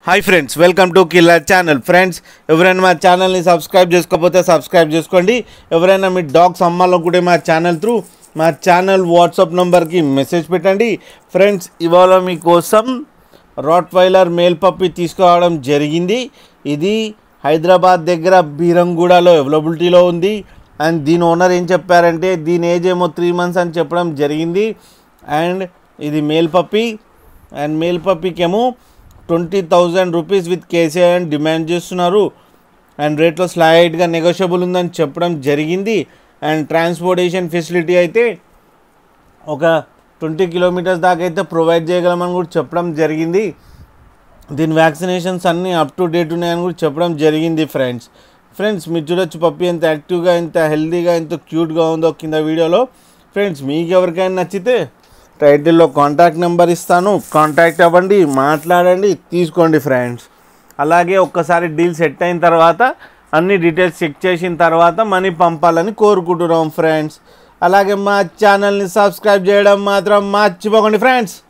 hi friends welcome to killer channel friends ఎవరైనా మా ఛానల్ని సబ్స్క్రైబ్ చేసుకోకపోతే సబ్స్క్రైబ్ చేసుకోండి ఎవరైనా మీ డాగ్స్ అమ్మాలనుకుంటే మా ఛానల్ త్రూ మా ఛానల్ వాట్సాప్ నెంబర్కి మెసేజ్ పెట్టండి ఫ్రెండ్స్ ఇవాళ మీకోసం రాట్ వైలర్ మేల్ పప్పి తీసుకురావడం జరిగింది ఇది హైదరాబాద్ దగ్గర బీరంగూడలో అవైలబిలిటీలో ఉంది అండ్ దీని ఓనర్ ఏం చెప్పారంటే దీని ఏజ్ ఏమో త్రీ మంత్స్ అని చెప్పడం జరిగింది అండ్ ఇది మేల్ పప్పి అండ్ మేల్ పప్పీకేమో twenty thousand rupees with KCI అని డిమాండ్ చేస్తున్నారు అండ్ రేట్లో స్లైడ్గా నెగోషియబుల్ ఉందని చెప్పడం జరిగింది అండ్ ట్రాన్స్పోర్టేషన్ ఫెసిలిటీ అయితే ఒక ట్వంటీ కిలోమీటర్స్ దాకా అయితే ప్రొవైడ్ చేయగలమని కూడా చెప్పడం జరిగింది దీని వ్యాక్సినేషన్స్ అన్నీ అప్ టు డేట్ ఉన్నాయని కూడా చెప్పడం జరిగింది ఫ్రెండ్స్ ఫ్రెండ్స్ మీరు చూడొచ్చు పప్పి ఎంత యాక్టివ్గా ఎంత హెల్తీగా ఎంత క్యూట్గా ఉందో కింద వీడియోలో ఫ్రెండ్స్ మీకు ఎవరికైనా నచ్చితే టైటిల్లో కాంటాక్ట్ నెంబర్ ఇస్తాను కాంటాక్ట్ అవ్వండి మాట్లాడండి తీసుకోండి ఫ్రెండ్స్ అలాగే ఒక్కసారి డీల్ సెట్ అయిన తర్వాత అన్ని డీటెయిల్స్ చెక్ చేసిన తర్వాత మనీ పంపాలని కోరుకుంటున్నాం ఫ్రెండ్స్ అలాగే మా ఛానల్ని సబ్స్క్రైబ్ చేయడం మాత్రం మర్చిపోకండి ఫ్రెండ్స్